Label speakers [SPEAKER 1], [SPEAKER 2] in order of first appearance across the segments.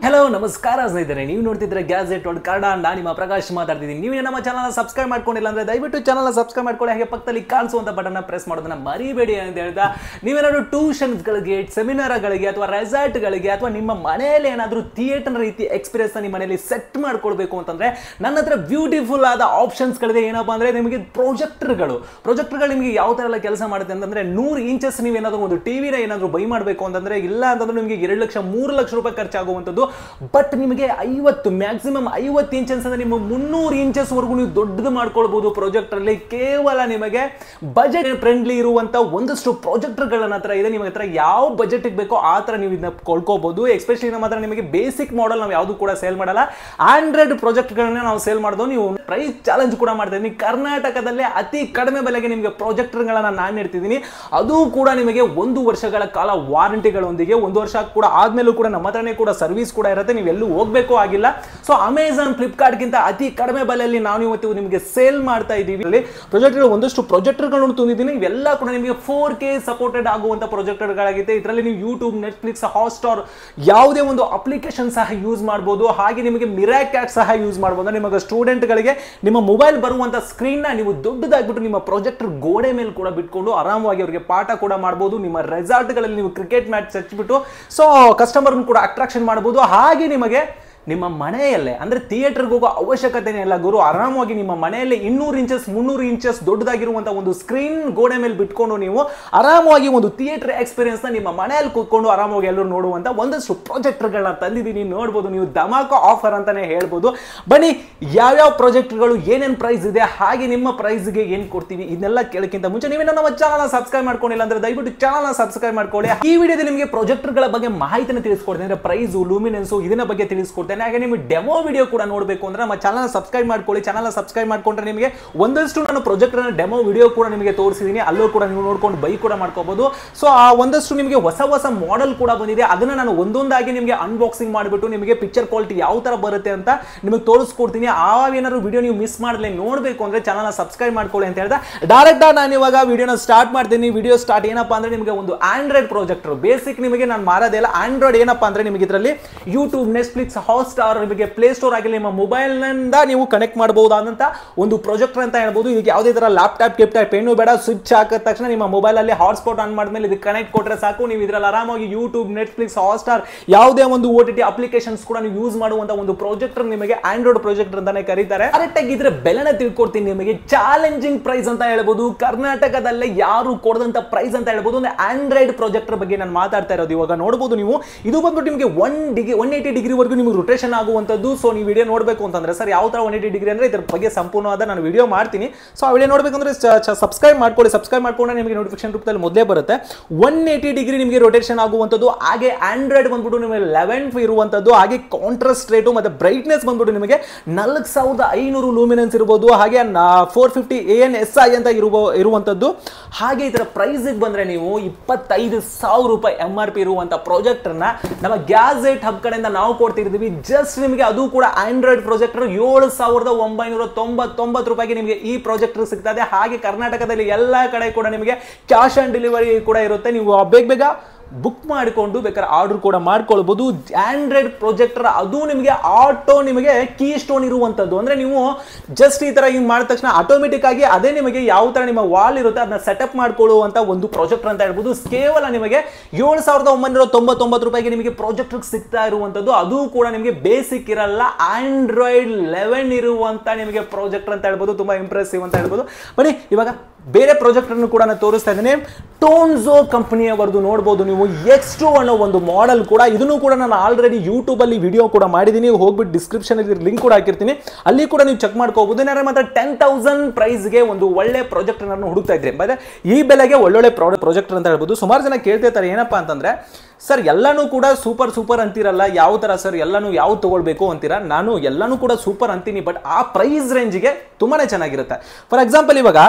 [SPEAKER 1] hello ನಮಸ್ಕಾರ ಸ್ನೇಹಿತರೆ ನೀವು ನೋಡ್ತಿದ್ರೆ ಗ್ಯಾಜೆಟ್ ಒಂದು ಕನ್ನಡ ನಾನು ನಿಮ್ಮ ಪ್ರಕಾಶ್ ಮಾತಾಡ್ತಿದ್ದೀನಿ ನೀವು ನಮ್ಮ ಚಾನಲ್ ಸಬ್ಸ್ಕ್ರೈಬ್ ಮಾಡ್ಕೊಂಡಿಲ್ಲ ಅಂದ್ರೆ ದಯವಿಟ್ಟು ಚಾನಲ್ ಸಬ್ಸ್ಕ್ರೈಬ್ ಮಾಡ್ಕೊಳ್ಳಿ ಹಾಗೆ ಪಕ್ಕದಲ್ಲಿ ಕಾಣಿಸುವಂತ ಬಟನ್ ಪ್ರೆಸ್ ಮಾಡೋದನ್ನ ಮರಿಬೇಡಿ ಅಂತ ಹೇಳ್ತಾ ನೀವೇನಾದ್ರು ಟ್ಯೂಷನ್ಸ್ಗಳಿಗೆ ಸೆಮಿನಾರ್ಗಳಿಗೆ ಅಥವಾ ರೆಸಾರ್ಟ್ಗಳಿಗೆ ಅಥವಾ ನಿಮ್ಮ ಮನೆಯಲ್ಲಿ ಏನಾದರೂ ಥಿಯೇಟರ್ ರೀತಿ ಎಕ್ಸ್ಪೀರಿಯನ್ಸ್ ನಿಮ್ಮ ಮನೆಯಲ್ಲಿ ಸೆಟ್ ಮಾಡ್ಕೊಳ್ಬೇಕು ಅಂತಂದ್ರೆ ನನ್ನ ಹತ್ರ ಬ್ಯೂಟಿಫುಲ್ ಆದ ಆಪ್ಷನ್ಸ್ಗಳಿದೆ ಏನಪ್ಪಾ ಅಂದ್ರೆ ನಿಮಗೆ ಪ್ರೊಜೆಕ್ಟರ್ಗಳು ಪ್ರೊಜೆಕ್ಟರ್ಗಳು ನಿಮಗೆ ಯಾವ ತರ ಎಲ್ಲ ಕೆಲಸ ಮಾಡುತ್ತೆ ಅಂತಂದ್ರೆ ನೂರು ಇಂಚಸ್ ನೀವು ಏನಾದರೂ ಒಂದು ಟಿವಿನ ಏನಾದರೂ ಬೈ ಮಾಡಬೇಕು ಅಂತಂದ್ರೆ ಇಲ್ಲ ಅಂತಂದ್ರೆ ನಿಮಗೆ ಎರಡು ಲಕ್ಷ ಮೂರು ಲಕ್ಷ ರೂಪಾಯಿ ಖರ್ಚಾಗುವಂಥದ್ದು ಬಟ್ ನಿಮಗೆ ಐವತ್ತು ಮ್ಯಾಕ್ಸಿಮಮ್ ಐವತ್ತು ಇಂಚಸ್ ಅಂದ್ರೆ ನಿಮ್ಮ ಮುನ್ನೂರು ಇಂಚಸ್ ವರೆಗೂ ನೀವು ದೊಡ್ಡದು ಮಾಡ್ಕೊಳ್ಬಹುದು ಪ್ರೊಜೆಕ್ಟರ್ ಅಲ್ಲಿ ಕೇವಲ ನಿಮಗೆ ಬಜೆಟ್ ಫ್ರೆಂಡ್ಲಿ ಇರುವಂತ ಒಂದಷ್ಟು ಪ್ರೊಜೆಕ್ಟರ್ಗಳನ್ನ ಹತ್ರ ಇದೆ ನಿಮ್ಮ ಹತ್ರ ಯಾವ ಬಜೆಟ್ ಬೇಕೋ ಆ ತರ ನೀವು ಇದನ್ನ ಕೊಳ್ಕೋಬಹುದು ಎಸ್ಪೆಷಲಿ ನಮ್ಮ ಹತ್ರ ನಿಮಗೆ ಬೇಸಿಕ್ ಮಾಡಲ್ ನಾವು ಯಾವುದು ಕೂಡ ಸೇಲ್ ಮಾಡಲ್ಲ ಆಂಡ್ರಾಯ್ಡ್ ಗಳನ್ನ ನಾವು ಸೇಲ್ ಮಾಡೋದು ನೀವು ಪ್ರೈಸ್ ಚಾಲೆಂಜ್ ಕೂಡ ಮಾಡ್ತಾ ಇದ್ದೀನಿ ಕರ್ನಾಟಕದಲ್ಲೇ ಅತಿ ಕಡಿಮೆ ಬೆಲೆಗೆ ನಿಮಗೆ ಪ್ರೊಜೆಕ್ಟರ್ಗಳನ್ನ ನಾನು ನೀಡ್ತಿದ್ದೀನಿ ಅದು ಕೂಡ ನಿಮಗೆ ಒಂದು ವರ್ಷಗಳ ಕಾಲ ವಾರಂಟಿಗಳೊಂದಿಗೆ ಒಂದು ವರ್ಷ ಕೂಡ ಆದ್ಮೇಲೂ ಕೂಡ ನಮ್ಮ ಹತ್ರನೇ ಕೂಡ ಸರ್ವಿಸ್ ಕೂಡ ಇರುತ್ತೆ ನೀವು ಎಲ್ಲೂ ಹೋಗ್ಬೇಕು ಆಗಿಲ್ಲ ಸೊ ಅಮೆಝಾನ್ ಫ್ಲಿಪ್ಕಾರ್ಟ್ಗಿಂತ ಅತಿ ಕಡಿಮೆ ಬೆಲೆಯಲ್ಲಿ ನಾವು ಇವತ್ತು ನಿಮಗೆ ಸೇಲ್ ಮಾಡ್ತಾ ಇದ್ದೀವಿ ಇಲ್ಲಿ ಪ್ರೊಜೆಕ್ಟರ್ ಒಂದಷ್ಟು ಪ್ರೊಜೆಕ್ಟರ್ಗಳನ್ನು ತಂದಿದ್ದೀನಿ ಇವೆಲ್ಲ ಕೂಡ ನಿಮಗೆ ಫೋರ್ ಕೆ ಸಪೋರ್ಟೆಡ್ ಆಗುವಂತ ಪ್ರೊಜೆಕ್ಟರ್ಗಳಾಗಿದೆ ಇದರಲ್ಲಿ ನೀವು ಯೂಟ್ಯೂಬ್ ನೆಟ್ಫ್ಲಿಕ್ಸ್ ಹಾಟ್ಸ್ಟಾರ್ ಯಾವುದೇ ಒಂದು ಅಪ್ಲಿಕೇಶನ್ ಸಹ ಯೂಸ್ ಮಾಡಬಹುದು ಹಾಗೆ ನಿಮಗೆ ಮಿರಾಕ್ಯಾಟ್ ಸಹ ಯೂಸ್ ಮಾಡಬಹುದು ನಿಮಗೆ ಸ್ಟೂಡೆಂಟ್ಗಳಿಗೆ ನಿಮ್ಮ ಮೊಬೈಲ್ ಬರುವಂತ ಸ್ಕ್ರೀನ್ ನ ನೀವು ದೊಡ್ಡದಾಗ್ಬಿಟ್ಟು ನಿಮ್ಮ ಪ್ರೊಜೆಕ್ಟರ್ ಗೋಡೆ ಮೇಲೆ ಕೂಡ ಬಿಟ್ಕೊಂಡು ಆರಾಮವಾಗಿ ಅವರಿಗೆ ಪಾಠ ಕೂಡ ಮಾಡಬಹುದು ನಿಮ್ಮ ರೆಸಾರ್ಟ್ಗಳಲ್ಲಿ ನೀವು ಕ್ರಿಕೆಟ್ ಮ್ಯಾಚ್ ಹಚ್ಚಿಬಿಟ್ಟು ಸೊ ಕಸ್ಟಮರ್ ಕೂಡ ಅಟ್ರಾಕ್ಷನ್ ಮಾಡಬಹುದು ಹಾಗೆ ನಿಮಗೆ ನಿಮ್ಮ ಮನೆಯಲ್ಲೇ ಅಂದ್ರೆ ಥಿಯೇಟರ್ಗೆ ಹೋಗೋ ಅವಶ್ಯಕತೆನೇ ಇಲ್ಲ ಗುರು ಆರಾಮವಾಗಿ ನಿಮ್ಮ ಮನೆಯಲ್ಲೇ ಇನ್ನೂರು ಇಂಚಸ್ ಮುನ್ನೂರು ಇಂಚಸ್ ದೊಡ್ಡದಾಗಿರುವಂತಹ ಒಂದು ಸ್ಕ್ರೀನ್ ಗೋಡೆ ಮೇಲೆ ಬಿಟ್ಕೊಂಡು ನೀವು ಆರಾಮವಾಗಿ ಒಂದು ಥಿಯೇಟರ್ ಎಕ್ಸ್ಪೀರಿಯನ್ಸ್ ನ ನಿಮ್ಮ ಮನೆಯಲ್ಲಿ ಕೂತ್ಕೊಂಡು ಆರಾಮವಾಗಿ ಎಲ್ಲರೂ ನೋಡುವಂತ ಒಂದಷ್ಟು ಪ್ರಾಜೆಕ್ಟರ್ಗಳನ್ನ ತಂದಿದ್ದೀನಿ ನೋಡ್ಬೋದು ನೀವು ಧಮಾಕ ಆಫರ್ ಅಂತಾನೆ ಹೇಳ್ಬೋದು ಬನ್ನಿ ಯಾವ್ಯಾವ ಪ್ರಾಜೆಕ್ಟ್ಗಳು ಏನೇನು ಪ್ರೈಸ್ ಇದೆ ಹಾಗೆ ನಿಮ್ಮ ಪ್ರೈಸ್ಗೆ ಏನ್ ಕೊಡ್ತೀವಿ ಇದನ್ನೆಲ್ಲ ಕೇಳಕ್ಕಿಂತ ಮುಂಚೆ ನೀವೇನೋ ನಮ್ಮ ಚಾನಲ್ ಸಬ್ಸ್ಕ್ರೈಬ್ ಮಾಡ್ಕೊಂಡಿಲ್ಲ ಅಂದ್ರೆ ದಯವಿಟ್ಟು ಚಾನಲ್ ಸಬ್ಸ್ಕ್ರೈಬ್ ಮಾಡ್ಕೊಳ್ಳಿ ಈ ವಿಡಿಯೋದಲ್ಲಿ ನಿಮಗೆ ಪ್ರಾಜೆಕ್ಟರ್ಗಳ ಬಗ್ಗೆ ಮಾಹಿತಿನ ತಿಳಿಸ್ಕೊಡ್ತೇನೆ ಅಂದ್ರೆ ಪ್ರೈಸ್ ಲೂಮಿನೆನ್ಸ್ ಇದನ್ನ ಬಗ್ಗೆ ತಿಳಿಸ್ಕೊಡ್ತೇನೆ ಹಾಗೆ ನಿಮಗೆ ಡೆಮೋ ವಿಡಿಯೋ ಕೂಡ ನೋಡಬೇಕು ಅಂದ್ರೆ ನಮ್ಮ ಚಾನಲ್ ಸಬ್ಸ್ಕ್ರೈಬ್ ಮಾಡ್ಕೊಳ್ಳಿ ಚಾನಲ್ ಸಬ್ಸ್ಕ್ರೈಬ್ ಮಾಡ್ಕೊಂಡ್ರೆ ನಿಮಗೆ ಒಂದಷ್ಟು ನಾನು ಪ್ರೊಜೆಕ್ಟರ್ ಡೆಮೋ ವಿಡಿಯೋ ಕೂಡ ನಿಮಗೆ ತೋರಿಸಿದ್ದೀನಿ ಅಲ್ಲೂ ಕೂಡ ನೀವು ನೋಡ್ಕೊಂಡು ಬೈ ಕೂಡ ಮಾಡ್ಕೋಬಹುದು ಸೊ ಆ ಒಂದಷ್ಟು ನಿಮಗೆ ಹೊಸ ಹೊಸ ಮಾಡೆಲ್ ಕೂಡ ಬಂದಿದೆ ಅದನ್ನ ನಾನು ಒಂದೊಂದಾಗಿ ನಿಮಗೆ ಅನ್ಬಾಕ್ಸಿಂಗ್ ಮಾಡಿಬಿಟ್ಟು ನಿಮಗೆ ಪಿಕ್ಚರ್ ಕ್ವಾಲಿಟಿ ಯಾವ ತರ ಬರುತ್ತೆ ಅಂತ ನಿಮಗೆ ತೋರಿಸ್ಕೊಡ್ತೀನಿ ಆ ಏನಾದ್ರು ವಿಡಿಯೋ ನೀವು ಮಿಸ್ ಮಾಡಲಿ ನೋಡಬೇಕು ಅಂದ್ರೆ ಚಾನಲ್ ಸಬ್ಸ್ಕ್ರೈಬ್ ಮಾಡ್ಕೊಳ್ಳಿ ಅಂತ ಹೇಳ್ದೆ ಡೈರೆಕ್ಟ್ ಆಗಿ ನಾನು ಇವಾಗ ವಿಡಿಯೋನ ಸ್ಟಾರ್ಟ್ ಮಾಡ್ತೀನಿ ವಿಡಿಯೋ ಸ್ಟಾರ್ಟ್ ಏನಪ್ಪಾ ಅಂದ್ರೆ ನಿಮಗೆ ಒಂದು ಆಂಡ್ರಾಯ್ಡ್ ಪ್ರಾಜೆಕ್ಟರ್ ಬೇಸಿಕ್ ನಿಮಗೆ ನಾನು ಮಾರೋದಿಲ್ಲ ಆಂಡ್ರಾಯ್ಡ್ ಏನಪ್ಪಾ ಅಂದ್ರೆ ನಿಮಗೆ ಇದರಲ್ಲಿ ಯೂಟ್ಯೂಬ್ ನೆಟ್ಫ್ಲಿಕ್ಸ್ ಹಾಟ್ಸ್ಟಾರ್ ನಿಮಗೆ ಪ್ಲೇ ಸ್ಟೋರ್ ಆಗಲಿ ನಿಮ್ಮ ಮೊಬೈಲ್ ನಿಂದ ನೀವು ಕನೆಕ್ಟ್ ಮಾಡಬಹುದಾದಂತ ಒಂದು ಪ್ರಾಜೆಕ್ಟರ್ ಅಂತ ಹೇಳ್ಬೋದು ಇದಕ್ಕೆ ಯಾವುದೇ ತರ ಲ್ಯಾಪ್ಟಾಪ್ ಕಿಪ್ಟಾಪ್ ಏನು ಬೇಡ ಸ್ವಿಚ್ ಹಾಕಿದ ತಕ್ಷಣ ನಿಮ್ಮ ಮೊಬೈಲ್ ಅಲ್ಲಿ ಹಾಟ್ಸ್ಪಾಟ್ ಆನ್ ಮಾಡಿದ್ಮೇಲೆ ಇದಕ್ಕೆ ಕನೆಕ್ಟ್ ಕೊಟ್ರೆ ಸಾಕು ನೀವು ಇದರಲ್ಲಿ ಆರಾಮಾಗಿ ಯೂಟ್ಯೂಬ್ ನೆಟ್ಫ್ಲಿಕ್ಸ್ ಹಾಟ್ಸ್ಟಾರ್ ಯಾವುದೇ ಒಂದು ಓ ಟಿ ಟಿ ಅಪ್ಲಿಕೇಶನ್ಸ್ ಕೂಡ ನೀವು ಯೂಸ್ ಮಾಡುವಂತ ಒಂದು ಪ್ರಾಜೆಕ್ಟರ್ ನಿಮಗೆ ಆಂಡ್ರಾಯ್ಡ್ ಪ್ರಾಜೆಕ್ಟರ್ ಅಂತಾನೆ ಕರೀತಾರೆ ಕರೆಕ್ಟ್ ಆಗಿ ಇದ್ರೆ ಬೆಲೆನ ತಿಳ್ಕೊಡ್ತೀನಿ ನಿಮಗೆ ಚಾಲೆಂಜಿಂಗ್ ಪ್ರೈಸ್ ಅಂತ ಹೇಳ್ಬೋದು ಕರ್ನಾಟಕದಲ್ಲೇ ಯಾರು ಕೊಡದಂತ ಪ್ರೈಸ್ ಅಂತ ಹೇಳ್ಬೋದು ಒಂದು ಆಂಡ್ರಾಯ್ಡ್ ಪ್ರಾಜೆಕ್ಟರ್ ಬಗ್ಗೆ ನಾನು ಮಾತಾಡ್ತಾ ಇರೋದು ಇವಾಗ ನೋಡಬಹುದು ನೀವು ಇದು ಬಂದ್ಬಿಟ್ಟು ನಿಮಗೆ one degree one eighty degree ವರೆಗೂ ನಿಮಗೆ ರೊಟೇಷನ್ ಆಗುವಂತದ್ದು ಸೊ ನೀವು ವಿಡಿಯೋ ನೋಡಬೇಕು ಅಂತಂದ್ರೆ ಸರ್ ಯಾವ ತರ ಒನ್ ಏಯ್ಟಿ ಡಿಗ್ರಿ ಅಂದ್ರೆ ಇದ್ರ ಬಗ್ಗೆ ಸಂಪೂರ್ಣವಾದ ನಾನು ವಿಡಿಯೋ ಮಾಡ್ತೀನಿ ಸೊ ಆ ವಿಡಿಯೋ ನೋಡಬೇಕಂದ್ರೆ ಸಬ್ಸ್ಕ್ರೈಬ್ ಮಾಡ್ಕೊಳ್ಳಿ ಸಬ್ಸ್ಕ್ರೈಬ್ ಮಾಡ್ಕೊಂಡ್ರೆ ನಿಮಗೆ ನೋಟಿಫಿಕೇಶನ್ ರೂಪದಲ್ಲಿ ಮೊದಲೇ ಬರುತ್ತೆ ಒನ್ ಏಯ್ಟಿ ಡಿಗ್ರಿ ನಿಮಗೆ ರೊಟೇಷನ್ ಆಗುವಂಥದ್ದು ಹಾಗೆ ಆಂಡ್ರಾಯ್ಡ್ ಬಂದ್ಬಿಟ್ಟು ನಿಮಗೆ ಲೆವೆನ್ ಇರುವಂಥದ್ದು ಹಾಗೆ ಕಾಂಟ್ರಾಸ್ಟ್ ರೇಟು ಮತ್ತೆ ಬ್ರೈಟ್ನೆಸ್ ಬಂದ್ಬಿಟ್ಟು ನಿಮಗೆ ನಾಲ್ಕು ಸಾವಿರದ ಐನೂರು ಲೂಮಿನೆನ್ಸ್ ಇರ್ಬೋದು ಹಾಗೆ four fifty A N S I ಅಂತ ಇರುವ ಇರುವಂಥದ್ದು ಹಾಗೆ ಇದರ ಪ್ರೈಸಿಗೆ ಬಂದ್ರೆ ನೀವು ಇಪ್ಪತ್ತೈದು ಸಾವಿರ ರೂಪಾಯಿ ಎಂ ಆರ್ ಪಿ ಇರುವಂಥ ಪ್ರಾಜೆಕ್ಟರ್ನ ನಮ್ಮ ಗ್ಯಾಜೆಟ್ ಹಬ್ ಕಡೆಯಿಂದ ನಾವು ಕೊಡ್ತಿರ್ತೀವಿ ಜಸ್ಟ್ ನಿಮಗೆ ಅದು ಕೂಡ ಆಂಡ್ರಾಯ್ಡ್ ಪ್ರಾಜೆಕ್ಟರ್ ಏಳು ಸಾವಿರದ ಒಂಬೈನೂರ ತೊಂಬತ್ತೊಂಬತ್ತು ರೂಪಾಯಿಗೆ ನಿಮಗೆ ಈ ಪ್ರಾಜೆಕ್ಟರ್ ಸಿಗ್ತದೆ ಹಾಗೆ ಕರ್ನಾಟಕದಲ್ಲಿ ಎಲ್ಲ ಕಡೆ ಕೂಡ ನಿಮಗೆ ಕ್ಯಾಶ್ ಆನ್ ಡೆಲಿವರಿ ಕೂಡ ಇರುತ್ತೆ ನೀವು ಬೇಗ ಬೇಗ ಬುಕ್ ಮಾಡಿಕೊಂಡು ಬೇಕಾದ್ರೆ ಆರ್ಡರ್ ಕೂಡ ಮಾಡ್ಕೊಳ್ಬಹುದು ಆಂಡ್ರಾಯ್ಡ್ ಪ್ರೊಜೆಕ್ಟರ್ ಅದು ನಿಮಗೆ ಆಟೋ ನಿಮಗೆ ಕೀ ಸ್ಟೋನ್ ಇರುವಂಥದ್ದು ಅಂದ್ರೆ ನೀವು ಜಸ್ಟ್ ಈ ತರ ಹಿಂಗ್ ಮಾಡಿದ ತಕ್ಷಣ ಆಟೋಮೆಟಿಕ್ ಆಗಿ ಅದೇ ನಿಮಗೆ ಯಾವ ತರ ನಿಮ್ಮ ವಾಲ್ ಇರುತ್ತೆ ಅದನ್ನ ಸೆಟಪ್ ಮಾಡ್ಕೊಳ್ಳುವಂತ ಒಂದು ಪ್ರಾಜೆಕ್ಟರ್ ಅಂತ ಹೇಳ್ಬೋದು ಕೇವಲ ನಿಮಗೆ ಏಳು ಸಾವಿರದ ಒಂಬೈನೂರ ತೊಂಬತ್ತೊಂಬತ್ತು ರೂಪಾಯಿಗೆ ನಿಮಗೆ ಪ್ರಾಜೆಕ್ಟರ್ ಸಿಗ್ತಾ ಇರುವಂಥದ್ದು ಅದು ಕೂಡ ನಿಮಗೆ ಬೇಸಿಕ್ ಇರಲ್ಲ ಆಂಡ್ರಾಯ್ಡ್ ಲೆವೆನ್ ಇರುವಂತ ನಿಮಗೆ ಪ್ರಾಜೆಕ್ಟರ್ ಅಂತ ಹೇಳ್ಬೋದು ತುಂಬಾ ಇಂಪ್ರೆಸಿವ್ ಅಂತ ಹೇಳ್ಬೋದು ಬನ್ನಿ ಇವಾಗ ಬೇರೆ ಪ್ರಾಜೆಕ್ಟ್ ಅನ್ನು ಕೂಡ ನಾನು ತೋರಿಸ್ತಾ ಇದ್ದೇನೆ ಟೋನ್ಸೋ ಕಂಪನಿಯವರದು ನೋಡ್ಬೋದು ನೀವು ಎಕ್ಸ್ ಟು ಅನ್ನೋ ಒಂದು ಮಾಡೆಲ್ ಕೂಡ ಇದನ್ನು ಕೂಡ ನಾನು ಆಲ್ರೆಡಿ ಯೂಟ್ಯೂಬ್ ಅಲ್ಲಿ ವಿಡಿಯೋ ಕೂಡ ಮಾಡಿದ್ದೀನಿ ಹೋಗ್ಬಿಟ್ಟು ಡಿಸ್ಕ್ರಿಪ್ಷನ್ ಅಲ್ಲಿ ಲಿಂಕ್ ಕೂಡ ಹಾಕಿರ್ತೀನಿ ಅಲ್ಲಿ ಕೂಡ ನೀವು ಚೆಕ್ ಮಾಡ್ಕೋಬಹುದು ಏನಾದ್ರೆ ಮಾತ್ರ ಟೆನ್ ತೌಸಂಡ್ ಪ್ರೈಸ್ಗೆ ಒಂದು ಒಳ್ಳೆ ಪ್ರಾಜೆಕ್ಟ್ ಅನ್ನು ಹುಡುಕ್ತಾ ಇದ್ರೆ ಮತ್ತೆ ಈ ಬೆಲೆಗೆ ಒಳ್ಳೊಳ್ಳೆ ಪ್ರಾಜೆಕ್ಟರ್ ಅಂತ ಹೇಳ್ಬೋದು ಸುಮಾರು ಜನ ಕೇಳ್ತಿರ್ತಾರೆ ಏನಪ್ಪಾ ಅಂತಂದ್ರೆ ಸರ್ ಎಲ್ಲನೂ ಕೂಡ ಸೂಪರ್ ಸೂಪರ್ ಅಂತಿರಲ್ಲ ಯಾವ ತರ ಸರ್ ಎಲ್ಲನೂ ಯಾವ ತಗೊಳ್ಬೇಕು ಅಂತೀರಾ ನಾನು ಎಲ್ಲನೂ ಕೂಡ ಸೂಪರ್ ಅಂತೀನಿ ಬಟ್ ಆ ಪ್ರೈಸ್ ರೇಂಜ್ಗೆ ತುಂಬಾನೇ ಚೆನ್ನಾಗಿರುತ್ತೆ ಫಾರ್ ಎಕ್ಸಾಂಪಲ್ ಇವಾಗ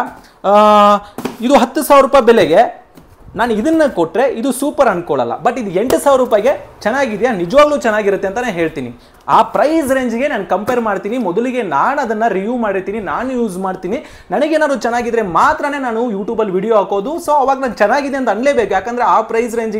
[SPEAKER 1] ಇದು ಹತ್ತು ಸಾವಿರ ರೂಪಾಯಿ ಬೆಲೆಗೆ ನಾನು ಇದನ್ನ ಕೊಟ್ಟರೆ ಇದು ಸೂಪರ್ ಅನ್ಕೊಳ್ಳಲ್ಲ ಬಟ್ ಇದು ಎಂಟು ಸಾವಿರ ರೂಪಾಯಿಗೆ ಚೆನ್ನಾಗಿದೆಯಾ ನಿಜವಾಗ್ಲೂ ಚೆನ್ನಾಗಿರುತ್ತೆ ಅಂತಾನೆ ಹೇಳ್ತೀನಿ ಆ ಪ್ರೈಸ್ ರೇಂಜ್ಗೆ ನಾನು ಕಂಪೇರ್ ಮಾಡ್ತೀನಿ ಮೊದಲಿಗೆ ನಾನು ಅದನ್ನ ರಿವ್ಯೂ ಮಾಡಿರ್ತೀನಿ ನಾನು ಯೂಸ್ ಮಾಡ್ತೀನಿ ನನಗೇನಾದ್ರು ಚೆನ್ನಾಗಿದ್ರೆ ಮಾತ್ರನೇ ನಾನು ಯೂಟ್ಯೂಬಲ್ಲಿ ವಿಡಿಯೋ ಹಾಕೋದು ಸೊ ಅವಾಗ ನಾನು ಚೆನ್ನಾಗಿದೆ ಅಂತ ಅನ್ಲೇಬೇಕು ಯಾಕಂದ್ರೆ ಆ ಪ್ರೈಸ್ ರೇಂಜ್ಗೆ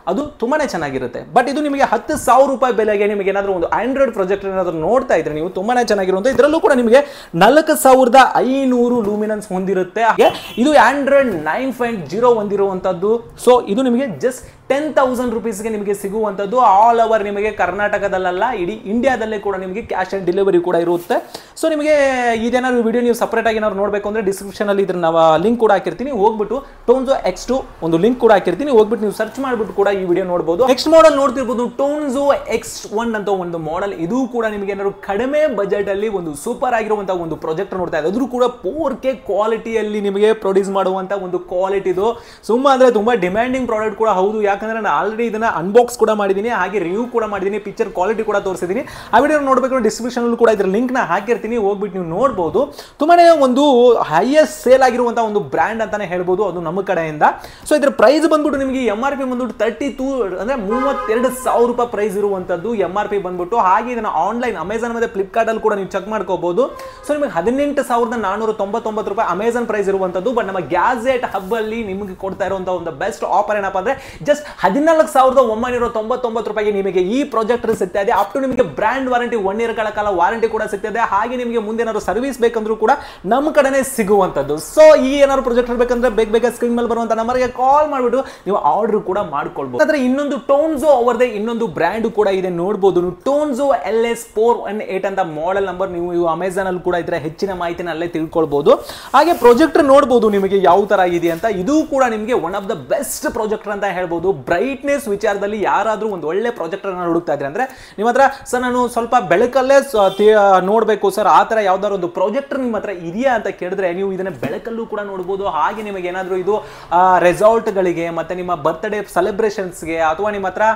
[SPEAKER 1] ಅದು ತುಂಬಾನೇ ಚೆನ್ನಾಗಿರುತ್ತೆ ಬಟ್ ಇದು ನಿಮಗೆ ಹತ್ತು ಸಾವಿರ ರೂಪಾಯಿ ಬೆಲೆಗೆ ನಿಮಗೆ ಏನಾದರೂ ಒಂದು ಆಂಡ್ರಾಯ್ಡ್ ಪ್ರಾಜೆಕ್ಟ್ ಏನಾದರೂ ನೋಡ್ತಾ ಇದ್ರೆ ನೀವು ತುಂಬಾನೇ ಚೆನ್ನಾಗಿರುವಂಥ ಇದರಲ್ಲೂ ಕೂಡ ನಿಮಗೆ ನಾಲ್ಕು ಸಾವಿರದ ಐನೂರು ಲೂಮಿನನ್ಸ್ ಹೊಂದಿರುತ್ತೆ ಹಾಗೆ ಇದು ಆಂಡ್ರಾಯ್ಡ್ ನೈನ್ ಪಾಯಿಂಟ್ ಜೀರೋ ಹೊಂದಿರುವಂಥದ್ದು ಸೊ ಇದು ನಿಮಗೆ ಜಸ್ಟ್ ಟೆನ್ ತೌಸಂಡ್ ರುಪೀಸ್ಗೆ ನಿಮಗೆ ಸಿಗುವಂಥದ್ದು ಆಲ್ ಓವರ್ ನಿಮಗೆ ಕರ್ನಾಟಕದಲ್ಲ ಇಡೀ ಇಂಡಿಯಾದಲ್ಲೇ ಕೂಡ ನಿಮಗೆ ಕ್ಯಾಶ್ ಆನ್ ಡೆಲಿವರಿ ಕೂಡ ಇರುತ್ತೆ ಸೊ ನಿಮಗೆ ಇದೇನಾದ್ರು ವಿಡಿಯೋ ನೀವು ಸಪ್ರೇಟ್ ಆಗಿ ಏನಾದ್ರು ನೋಡಬೇಕು ಅಂದ್ರೆ ಡಿಸ್ಕ್ರಿಪ್ಷನ್ ಅಲ್ಲಿ ಇದ್ರ ನಾವು ಲಿಂಕ್ ಕೂಡ ಹಾಕಿರ್ತೀನಿ ಹೋಗ್ಬಿಟ್ಟು ಟೋನ್ಸೋ ಎಕ್ಸ್ ಟು ಒಂದು ಲಿಂಕ್ ಕೂಡ ಹಾಕಿರ್ತೀನಿ ಹೋಗ್ಬಿಟ್ಟು ನೀವು ಸರ್ಚ್ ಮಾಡ್ಬಿಟ್ಟು ಕೂಡ ಈ ವಿಡಿಯೋ ನೋಡಬಹುದು ನೆಕ್ಸ್ಟ್ ಮಾಡೆಲ್ ನೋಡ್ತಿರ್ಬೋದು ಟೋನ್ಸೋ ಎಕ್ಸ್ ಒನ್ ಅಂತ ಒಂದು ಮಾಡೆಲ್ ಇದು ಕೂಡ ನಿಮಗೆ ಏನಾದ್ರು ಕಡಿಮೆ ಬಜೆಟ್ ಅಲ್ಲಿ ಒಂದು ಸೂಪರ್ ಆಗಿರುವಂತಹ ಒಂದು ಪ್ರಾಜೆಕ್ಟ್ ನೋಡ್ತಾ ಇದೆ ಅದ್ರೂ ಕೂಡ ಫೋರ್ ಕೆ ಕ್ವಾಲಿಟಿಯಲ್ಲಿ ನಿಮಗೆ ಪ್ರೊಡ್ಯೂಸ್ ಮಾಡುವಂತ ಒಂದು ಕ್ವಾಲಿಟಿ ಇದು ಸುಮ್ಮ ಅಂದ್ರೆ ತುಂಬಾ ಡಿಮ್ಯಾಂಡಿಂಗ್ ಪ್ರಾಡಕ್ಟ್ ಕೂಡ ಹೌದು ಯಾಕಂದ್ರೆ ನಾನು ಆಲ್ರೆಡಿ ಇದನ್ನ ಅನ್ಬಾಕ್ಸ್ ಕೂಡ ಮಾಡಿದ್ದೀನಿ ಹಾಗೆ ರಿವ್ಯೂ ಕೂಡ ಮಾಡಿದ್ದೀನಿ ಪಿಕ್ಚರ್ ಕ್ವಾಲಿಟಿ ಕೂಡ ತೋರಿಸಿದ್ದೀನಿ ಆ ವಿಡಿಯೋ ನೋಡಬೇಕು ಡಿಸ್ಕ್ರಿಪ್ಷನ್ ಕೂಡ ಇದ್ರ ಲಿಂಕ್ ನ ಹಾಕಿರ್ತೀನಿ ಹೋಗ್ಬಿಟ್ಟು ನೀವು ನೋಡಬಹುದು ತುಂಬಾನೇ ಒಂದು ಹೈಯೆಸ್ಟ್ ಸೇಲ್ ಆಗಿರುವಂತ ಒಂದು ಬ್ರ್ಯಾಂಡ್ ಅಂತಾನೆ ಹೇಳ್ಬೋದು ಅದು ನಮ್ಮ ಕಡೆಯಿಂದ ಸೊ ಇದ್ರ ಪ್ರೈಸ್ ಬಂದ್ಬಿಟ್ಟು ನಿಮಗೆ ಎಂ ಆರ್ ಪಿ ಬಂದ್ಬಿಟ್ಟು ತರ್ಟಿ ಟೂ ಅಂದ್ರೆ ಮೂವತ್ತೆರಡು ಸಾವಿರ ರೂಪಾಯಿ ಪ್ರೈಸ್ ಇರುವಂತದ್ದು ಎಂ ಆರ್ ಪಿ ಬಂದ್ಬಿಟ್ಟು ಹಾಗೆ ಇದನ್ನ ಆನ್ಲೈನ್ ಅಮೆಝಾನ್ ಮತ್ತೆ ಫ್ಲಿಪ್ಕಾರ್ಟ್ ಅಲ್ಲಿ ಕೂಡ ನೀವು ಚೆಕ್ ಮಾಡ್ಕೋಬಹುದು ಸೊ ನಿಮಗೆ ಹದಿನೆಂಟು ಸಾವಿರದ ನಾನೂರ ತೊಂಬತ್ತೊಂಬತ್ತು ರೂಪಾಯಿ ಅಮೆಝಾನ್ ಪ್ರೈಸ್ ಇರುವಂತದ್ದು ಬಟ್ ನಮ್ಮ ಗ್ಯಾಜೆಟ್ ಹಬ್ ಅಲ್ಲಿ ನಿಮಗೆ ಕೊಡ್ತಾ ಇರುವಂತ ಒಂದು ಬೆಸ್ಟ್ ಆಫರ್ ಏನಪ್ಪಾ ಅಂದ್ರೆ ಜಸ್ಟ್ ಹದಿನಾಲ್ಕು ಸಾವಿರದ ಒಂಬೈನೂರ ತೊಂಬತ್ತೊಂಬತ್ತು ರೂಪಾಯಿಗೆ ನಿಮಗೆ ಈ ಪ್ರಾಜೆಕ್ಟ್ ಸಿಗ್ತಾ ಇದೆ ಅಪ್ ಟು ನಿಮಗೆ ಬ್ರ್ಯಾಂಡ್ ವಾರಂಟಿ ಒನ್ ಇಯರ್ ಕಾಲ ವಾರಂಟಿ ಕೂಡ ಸಿಗ್ತದೆ ಹಾಗೆ ನಿಮಗೆ ಮುಂದೆ ಏನಾದ್ರು ಸರ್ವಿಸ್ ಬೇಕಂದ್ರೂ ಕೂಡ ನಮ್ಮ ಕಡೆನೇ ಸಿಗುವಂತದ್ದು ಸೊ ಈ ಏನಾದ್ರು ಪ್ರಾಜೆಕ್ಟ್ ಬೇಕಂದ್ರೆ ಬೇಗ ಬೇಗ ಸ್ಕ್ರೀನ್ ಮೇಲೆ ಬರುವಂತ ನಂಬರ್ಗೆ ಕಾಲ್ ಮಾಡಿಬಿಟ್ಟು ನೀವು ಆರ್ಡರ್ ಕೂಡ ಮಾಡ್ಕೊಳ್ಬಹುದು ಆದ್ರೆ ಇನ್ನೊಂದು ಟೋನ್ಸೋ ಅವರದೇ ಇನ್ನೊಂದು ಬ್ರ್ಯಾಂಡ್ ಕೂಡ ಇದೆ ನೋಡಬಹುದು ಟೋನ್ಸೋ L S four one eight ಅಂತ ಮಾಡೆಲ್ ನಂಬರ್ ನೀವು ಅಮೆಝಾನ್ ಅಲ್ಲಿ ಕೂಡ ಇದ್ರೆ ಹೆಚ್ಚಿನ ಮಾಹಿತಿನ ಅಲ್ಲೇ ತಿಳ್ಕೊಳ್ಬಹುದು ಹಾಗೆ ಪ್ರೊಜೆಕ್ಟರ್ ನೋಡಬಹುದು ನಿಮಗೆ ಯಾವ ತರ ಇದೆ ಅಂತ ಇದು ಕೂಡ ನಿಮಗೆ one of the best projector ಅಂತ ಹೇಳ್ಬೋದು ಬ್ರೈಟ್ನೆಸ್ ವಿಚಾರದಲ್ಲಿ ಯಾರಾದ್ರೂ ಒಂದು ಒಳ್ಳೆ ಪ್ರೊಜೆಕ್ಟರ್ ಹುಡುಕ್ತಾ ಇದ್ರೆ ಅಂದ್ರೆ ನಿಮ್ಮ ಹತ್ರ ಸರ್ ನಾನು ಸ್ವಲ್ಪ ಬೆಳಕಲ್ಲೇ ಸ- ತಿ- ನೋಡ್ಬೇಕು ಸರ್ ಆ ತರ ಯಾವ್ದಾದ್ರು ಒಂದು ಪ್ರೊಜೆಕ್ಟರ್ ನಿಮ್ಮ ಹತ್ರ ಇದೆಯಾ ಅಂತ ಕೇಳಿದ್ರೆ ನೀವು ಇದನ್ನ ಬೆಳಕಲ್ಲೂ ಕೂಡ ನೋಡಬಹುದು ಹಾಗೆ ನಿಮಗೆ ಏನಾದ್ರೂ ಇದು ರೆಸಾರ್ಟ್ಗಳಿಗೆ ಮತ್ತೆ ನಿಮ್ಮ ಬರ್ತ್ಡೇ ಸೆಲೆಬ್ರೇಷನ್ಸ್ಗೆ ಅಥವಾ ನಿಮ್ಮ ಹತ್ರ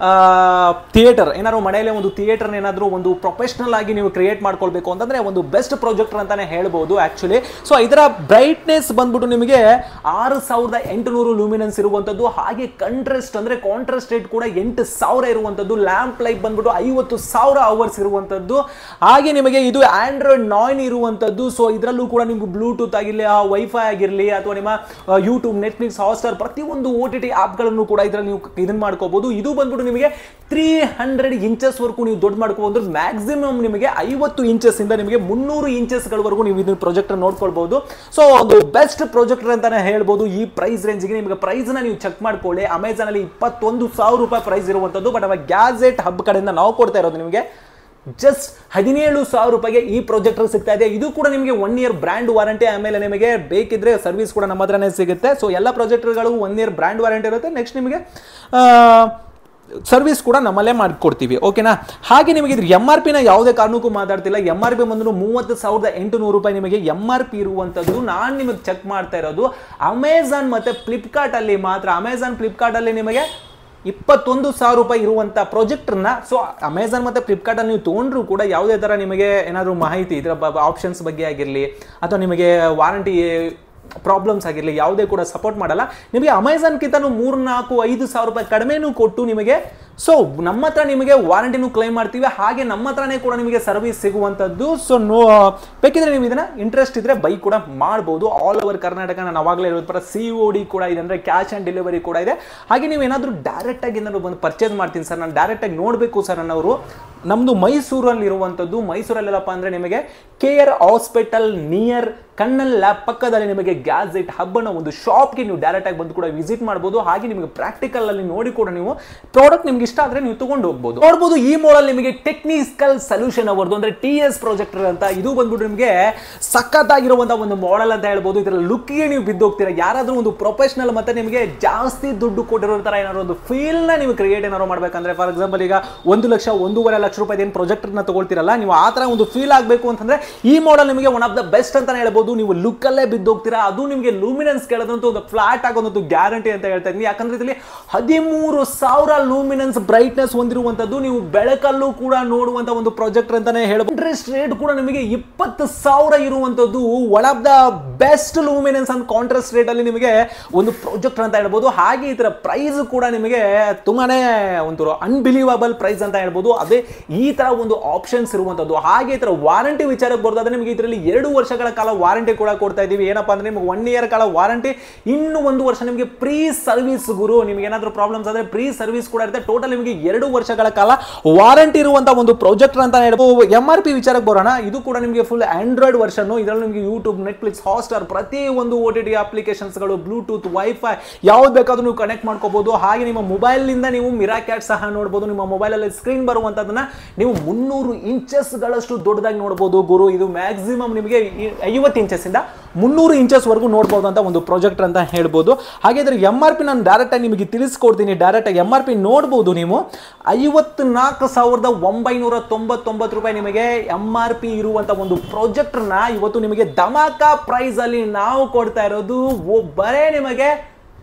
[SPEAKER 1] ಥಿಯೇಟರ್ ಏನಾದ್ರು ಮನೆಯಲ್ಲೇ ಒಂದು ಥಿಯೇಟರ್ ಏನಾದ್ರು ಒಂದು ಪ್ರೊಫೆಷನಲ್ ಆಗಿ ನೀವು ಕ್ರಿಯೇಟ್ ಮಾಡ್ಕೊಳ್ಬೇಕು ಅಂತಂದ್ರೆ ಒಂದು ಬೆಸ್ಟ್ ಪ್ರೊಜೆಕ್ಟರ್ ಅಂತಾನೆ ಹೇಳ್ಬೋದು ಆಕ್ಚುಲಿ ಸೊ ಇದರ ಬ್ರೈಟ್ನೆಸ್ ಬಂದ್ಬಿಟ್ಟು ನಿಮಗೆ ಆರು ಸಾವಿರದ ಎಂಟುನೂರು ಲೂಮಿನೆನ್ಸ್ ಇರುವಂತದ್ದು ಹಾಗೆ ಕಂಟ್ರೆಸ್ಟ್ ಅಂದ್ರೆ ಕಾಂಟ್ರಾಸ್ಟ್ ರೇಟ್ ಕೂಡ ಎಂಟು ಸಾವಿರ ಇರುವಂತದ್ದು ಲ್ಯಾಂಪ್ ಲೈಟ್ ಬಂದ್ಬಿಟ್ಟು ಐವತ್ತು ಸಾವಿರ ಅವರ್ಸ್ ಇರುವಂತದ್ದು ಹಾಗೆ ನಿಮಗೆ ಇದು ಆಂಡ್ರಾಯ್ಡ್ ನಾಯ್ನ್ ಇರುವಂತದ್ದು ಸೊ ಇದರಲ್ಲೂ ಕೂಡ ನಿಮ್ಗೆ ಬ್ಲೂಟೂತ್ ಆಗಿರಲಿ ವೈಫೈ ಆಗಿರಲಿ ಅಥವಾ ನಿಮ್ಮ ಯೂಟ್ಯೂಬ್ ನೆಟ್ಫ್ಲಿಕ್ಸ್ ಹಾಟ್ಸ್ಟಾರ್ ಪ್ರತಿಯೊಂದು ಓ ಟಿ ಟಿ ಆಪ್ಗಳನ್ನು ಕೂಡ ಇದರಲ್ಲಿ ನೀವು ಇದನ್ನ ಮಾಡ್ಕೋಬಹುದು ಇದು ಬಂದ್ಬಿಟ್ಟು ನಿಮಗೆ ತ್ರೀ ಹಂಡ್ರೆಡ್ ಇಂಚಸ್ ವರೆಗೂ ನೀವು ದೊಡ್ಡ ಮಾಡ್ಕೋಬಹುದು ಮ್ಯಾಕ್ಸಿಮಮ್ ನಿಮಗೆ ಐವತ್ತು ಇಂಚಸ್ ಇಂದ ನಿಮಗೆ ಮುನ್ನೂರು ಇಂಚಸ್ ಗಳವರೆಗೂ ನೀವು ಇದನ್ನ ಪ್ರೊಜೆಕ್ಟರ್ ನೋಡ್ಕೊಳ್ಬಹುದು ಸೊ ಒಂದು ಬೆಸ್ಟ್ ಪ್ರೊಜೆಕ್ಟರ್ ಅಂತಾನೆ ಹೇಳ್ಬೋದು ಈ ಪ್ರೈಸ್ ರೇಂಜ್ಗೆ ನಿಮಗೆ ಪ್ರೈಸ್ ನ ನೀವು ಚೆಕ್ ಮಾಡ್ಕೊಳ್ಳಿ ಅಮೆಝಾನ್ ಅಲ್ಲಿ ಇಪ್ಪತ್ತೊಂದು ಸಾವಿರ ರೂಪಾಯಿ ಪ್ರೈಸ್ ಇರುವಂತದ್ದು ಬಟ್ ಅವಾಗ ಗ್ಯಾಜೆಟ್ ಹಬ್ ಕಡೆಯಿಂದ ನಾವು ಕೊಡ್ತಾ ಇರೋದು ನಿಮಗೆ ಜಸ್ಟ್ ಹದಿನೇಳು ಸಾವಿರ ರೂಪಾಯಿಗೆ ಈ ಪ್ರೊಜೆಕ್ಟರ್ ಸಿಗ್ತಾ ಇದೆ ಇದು ಕೂಡ ನಿಮಗೆ ಒನ್ ಇಯರ್ ಬ್ರ್ಯಾಂಡ್ ವಾರಂಟಿ ಆಮೇಲೆ ನಿಮಗೆ ಬೇಕಿದ್ರೆ ಸರ್ವಿಸ್ ಕೂಡ ನಮ್ಮ ಹತ್ರನೇ ಸಿಗುತ್ತೆ ಸೊ ಎಲ್ಲ ಪ್ರೊಜೆಕ್ಟರ್ಗಳು ಒನ್ ಇಯರ್ ಬ್ರ್ಯಾಂಡ್ ವಾರಂಟಿ ಇರುತ್ತೆ ನೆಕ್ಸ್ಟ್ ನಿಮಗೆ ಸರ್ವಿಸ್ ಕೂಡ ನಮ್ಮಲ್ಲೇ ಮಾಡಿಕೊಡ್ತೀವಿ ಓಕೆನಾ ಹಾಗೆ ನಿಮಗೆ ಇದ್ರ ಎಮ್ ಆರ್ ಪಿನ ಯಾವುದೇ ಕಾರಣಕ್ಕೂ ಮಾತಾಡ್ತಿಲ್ಲ ಎಮ್ ಆರ್ ಪಿ ಬಂದು ಮೂವತ್ತು ಸಾವಿರದ ಎಂಟುನೂರು ರೂಪಾಯಿ ನಿಮಗೆ ಎಮ್ ಆರ್ ಪಿ ಇರುವಂಥದ್ದು ನಾನು ನಿಮಗೆ ಚೆಕ್ ಮಾಡ್ತಾ ಇರೋದು ಅಮೆಝಾನ್ ಮತ್ತು ಫ್ಲಿಪ್ಕಾರ್ಟಲ್ಲಿ ಮಾತ್ರ ಅಮೆಝಾನ್ ಫ್ಲಿಪ್ಕಾರ್ಟಲ್ಲಿ ನಿಮಗೆ ಇಪ್ಪತ್ತೊಂದು ಸಾವಿರ ರೂಪಾಯಿ ಇರುವಂಥ ಪ್ರಾಜೆಕ್ಟ್ರನ್ನ ಸೊ ಅಮೆಝಾನ್ ಮತ್ತು ಫ್ಲಿಪ್ಕಾರ್ಟಲ್ಲಿ ನೀವು ತೊಗೊಂಡ್ರು ಕೂಡ ಯಾವುದೇ ಥರ ನಿಮಗೆ ಏನಾದರೂ ಮಾಹಿತಿ ಇದರ ಆಪ್ಷನ್ಸ್ ಬಗ್ಗೆ ಆಗಿರಲಿ ಅಥವಾ ನಿಮಗೆ ವಾರಂಟಿ ಪ್ರಾಬ್ಲಮ್ಸ್ ಆಗಿರಲಿ ಯಾವುದೇ ಕೂಡ ಸಪೋರ್ಟ್ ಮಾಡಲ್ಲ ನಿಮಗೆ ಅಮೆಝಾನ್ಗಿಂತನೂ ಮೂರು ನಾಲ್ಕು ಐದು ಸಾವಿರ ರೂಪಾಯಿ ಕಡಿಮೆನೂ ಕೊಟ್ಟು ನಿಮಗೆ ಸೊ ನಮ್ಮ ಹತ್ರ ನಿಮಗೆ ವಾರಂಟಿನೂ ಕ್ಲೈಮ್ ಮಾಡ್ತೀವಿ ಹಾಗೆ ನಮ್ಮ ಹತ್ರನೇ ಕೂಡ ನಿಮಗೆ ಸರ್ವಿಸ್ ಸಿಗುವಂಥದ್ದು ಸೊ ನೋ ಬೇಕಿದ್ರೆ ನೀವು ಇದನ್ನ ಇಂಟ್ರೆಸ್ಟ್ ಇದ್ರೆ ಬೈ ಕೂಡ ಮಾಡ್ಬೋದು ಆಲ್ ಓವರ್ ಕರ್ನಾಟಕ ನಾನು ಅವಾಗಲೇ ಹೇಳೋದು ಪರ ಸಿ ಒ ಡಿ ಕೂಡ ಇದೆ ಅಂದರೆ ಕ್ಯಾಶ್ ಆನ್ ಡೆಲಿವರಿ ಕೂಡ ಇದೆ ಹಾಗೆ ನೀವು ಏನಾದರೂ ಡೈರೆಕ್ಟಾಗಿ ಏನಾದ್ರು ಬಂದು ಪರ್ಚೇಸ್ ಮಾಡ್ತೀನಿ ಸರ್ ನಾನು ಡೈರೆಕ್ಟಾಗಿ ನೋಡಬೇಕು ಸರ್ ನನ್ನವರು ನಮ್ಮದು ಮೈಸೂರಲ್ಲಿ ಇರುವಂಥದ್ದು ಮೈಸೂರಲ್ಲೆಲ್ಲಪ್ಪ ಅಂದರೆ ನಿಮಗೆ K R hospital near Kannan lab ಪಕ್ಕದಲ್ಲಿ ನಿಮಗೆ ಗ್ಯಾಜೆಟ್ ಹಬ್ ಅನ್ನೋ ಒಂದು ಶಾಪ್ಗೆ ನೀವು ಡೈರೆಕ್ಟ್ ಆಗಿ ಬಂದು ಕೂಡ ವಿಸಿಟ್ ಮಾಡ್ಬೋದು ಹಾಗೆ ನಿಮಗೆ ಪ್ರಾಕ್ಟಿಕಲ್ ಅಲ್ಲಿ ನೋಡಿ ಕೂಡ ನೀವು ಪ್ರಾಡಕ್ಟ್ ನಿಮ್ಗೆ ಇಷ್ಟ ಆದ್ರೆ ನೀವು ತಗೊಂಡು ಹೋಗ್ಬೋದು ನೋಡ್ಬೋದು ಈ ಮಾಡಲ್ ನಿಮಗೆ ಟೆಕ್ನಿಕಲ್ ಸೊಲ್ಯೂಷನ್ ಅವರ್ದು ಅಂದ್ರೆ ಟಿ ಎಸ್ ಪ್ರೊಜೆಕ್ಟರ್ ಅಂತ ಇದು ಬಂದ್ಬಿಟ್ಟು ನಿಮಗೆ ಸಖತ್ತಾಗಿರುವಂತಹ ಒಂದು ಮಾಡೆಲ್ ಅಂತ ಹೇಳ್ಬೋದು ಇದರ ಲುಕ್ಗೆ ನೀವು ಬಿದ್ದೋಗ್ತೀರಾ ಯಾರಾದ್ರೂ ಒಂದು ಪ್ರೊಫೆಷನಲ್ ಮತ್ತೆ ನಿಮಗೆ ಜಾಸ್ತಿ ದುಡ್ಡು ಕೊಟ್ಟಿರೋ ತರ ಏನಾದ್ರು ಒಂದು ಫೀಲ್ ನ ನೀವು ಕ್ರಿಯೇಟ್ ಏನಾದ್ರು ಮಾಡ್ಬೇಕಂದ್ರೆ ಫಾರ್ ಎಕ್ಸಾಂಪಲ್ ಈಗ ಒಂದು ಲಕ್ಷ ಒಂದೂವರೆ ಲಕ್ಷ ರೂಪಾಯಿ ಏನು ಪ್ರೊಜೆಕ್ಟರ್ ನ ತಗೊಳ್ತಿರಲ್ಲ ನೀವು ಆ ತರ ಒಂದು ಫೀಲ್ ಆಗಬೇಕು ಅಂತಂದ್ರೆ ಈ ಮಾಡೆಲ್ ನಿಮಗೆ ಒನ್ ಆಫ್ ದ ಬೆಸ್ಟ್ ಅಂತಾನೆ ಹೇಳ್ಬೋದು ನೀವು ಲುಕ್ ಅಲ್ಲೇ ಬಿದ್ದೋಗ್ತೀರಾ ಅದು ನಿಮಗೆ ಲೂಮಿನೆನ್ಸ್ ಕೇಳೋದಂತೂ ಒಂದು ಫ್ಲಾಟ್ ಆಗೋದಂತೂ ಗ್ಯಾರಂಟಿ ಅಂತ ಹೇಳ್ತಾ ಇದ್ದೀನಿ ಯಾಕಂದ್ರೆ ಇದರಲ್ಲಿ ಹದಿಮೂರು ಸಾವಿರ ಲೂಮಿನೆನ್ಸ್ ಬ್ರೈಟ್ನೆಸ್ ಹೊಂದಿರುವಂತದ್ದು ನೀವು ಬೆಳಕಲ್ಲೂ ಕೂಡ ನೋಡುವಂತ ಒಂದು ಪ್ರಾಜೆಕ್ಟರ್ ಅಂತಾನೆ ಹೇಳ್ಬೋದು ಇಂಟ್ರೆಸ್ಟ್ ರೇಟ್ ಕೂಡ ನಿಮಗೆ ಇಪ್ಪತ್ತು ಸಾವಿರ ಇರುವಂತದ್ದು one of the best luminance and contrast rate ಅಲ್ಲಿ ನಿಮಗೆ ಒಂದು ಪ್ರಾಜೆಕ್ಟರ್ ಅಂತ ಹೇಳ್ಬೋದು ಹಾಗೆ ಇದರ ಪ್ರೈಸ್ ಕೂಡ ನಿಮಗೆ ತುಂಬಾನೇ ಒಂದು ಅನ್ಬಿಲೀವಬಲ್ ಪ್ರೈಸ್ ಅಂತ ಹೇಳ್ಬೋದು ಅದೇ ಈ ತರ ಒಂದು ಆಪ್ಷನ್ಸ್ ಇರುವಂತದ್ದು ಹಾಗೆ ಈ ತರ ವಾರಂಟಿ ವಿಚಾರಕ್ಕೆ ಬರೋದಾದ್ರೆ ನಿಮಗೆ ಇದರಲ್ಲಿ ಎರಡು ವರ್ಷಗಳ ಕಾಲ ವಾರಂಟಿ ಕೂಡ ಕೊಡ್ತಾ ಇದೀವಿ ಏನಪ್ಪಾ ಅಂದ್ರೆ ನಿಮಗೆ ಒನ್ ಇಯರ್ ಕಾಲ ವಾರಂಟಿ ಇನ್ನು ಒಂದು ವರ್ಷ ನಿಮಗೆ ಪ್ರೀ ಸರ್ವಿಸ್ ಗುರು ನಿಮಗೆ ಏನಾದರೂ ಪ್ರಾಬ್ಲಮ್ಸ್ ಆದ್ರೆ ಪ್ರೀ ಸರ್ವಿಸ್ ಕೂಡ ಇರುತ್ತೆ ಟೋಟಲ್ ನಿಮಗೆ ಎರಡು ವರ್ಷಗಳ ಕಾಲ ವಾರಂಟಿ ಇರುವಂತ ಒಂದು ಪ್ರಾಜೆಕ್ಟರ್ ಅಂತ ಹೇಳ್ಬೋದು ಎಂ ಆರ್ ಪಿ ವಿಚಾರಕ್ಕೆ ಬರೋಣ ಇದು ಕೂಡ ನಿಮಗೆ ಫುಲ್ ಆಂಡ್ರಾಯ್ಡ್ ವರ್ಷನ್ ಇದರಲ್ಲಿ ನಿಮಗೆ ಯೂಟ್ಯೂಬ್ ನೆಟ್ಫ್ಲಿಕ್ಸ್ ಹಾಟ್ಸ್ಟಾರ್ ಪ್ರತಿ ಒಂದು ಓ ಟಿ ಟಿ ಅಪ್ಲಿಕೇಶನ್ಸ್ಗಳು ಬ್ಲೂಟೂತ್ ವೈಫೈ ಯಾವ್ದು ಬೇಕಾದ್ರೂ ನೀವು ಕನೆಕ್ಟ್ ಮಾಡ್ಕೋಬಹುದು ಹಾಗೆ ನಿಮ್ಮ ಮೊಬೈಲ್ ನಿಂದ ನೀವು ಮಿರಾ ಕ್ಯಾಟ್ ಸಹ ನೋಡಬಹುದು ನಿಮ್ಮ ಮೊಬೈಲ್ ಅಲ್ಲಿ ಸ್ಕ್ರೀನ್ ಬರುವಂತದನ್ನ ನೀವು ಮುನ್ನೂರು ಇಂಚಸ್ ಗಳಷ್ಟು ದೊಡ್ಡದಾಗಿ ನೋಡಬಹುದು ಗುರು ಇದು ಮ್ಯಾಕ್ಸಿಮಮ್ ನಿಮಗೆ ಐವತ್ತು ಇಂಚಸ್ ಇಂದ ಮುನ್ನೂರು ಇಂಚಸ್ ವರೆಗೂ ನೋಡಬಹುದು ಅಂತ ಒಂದು ಪ್ರಾಜೆಕ್ಟರ್ ಅಂತ ಹೇಳ್ಬೋದು ಹಾಗೆ ಇದ್ರ ಎಂ ಆರ್ ಪಿ ನಾನು ಡೈರೆಕ್ಟ್ ಆಗಿ ನಿಮಗೆ ತಿಳಿಸ್ಕೊಡ್ತೀನಿ ಡೈರೆಕ್ಟ್ ಆಗಿ ಎಂ ಆರ್ ಪಿ ನೋಡ್ಬೋದು ನೀವು ಐವತ್ನಾಲ್ಕು ಸಾವಿರದ ಒಂಬೈನೂರ ತೊಂಬತ್ತೊಂಬತ್ತು ರೂಪಾಯಿ ನಿಮಗೆ ಎಂ ಆರ್ ಪಿ ಇರುವಂತ ಒಂದು ಪ್ರಾಜೆಕ್ಟರ್ನ ಇವತ್ತು ನಿಮಗೆ ಧಮಾಕ ಪ್ರೈಸ್ ಅಲ್ಲಿ ನಾವು ಕೊಡ್ತಾ ಇರೋದು ಒ- ಬರೇ ನಿಮಗೆ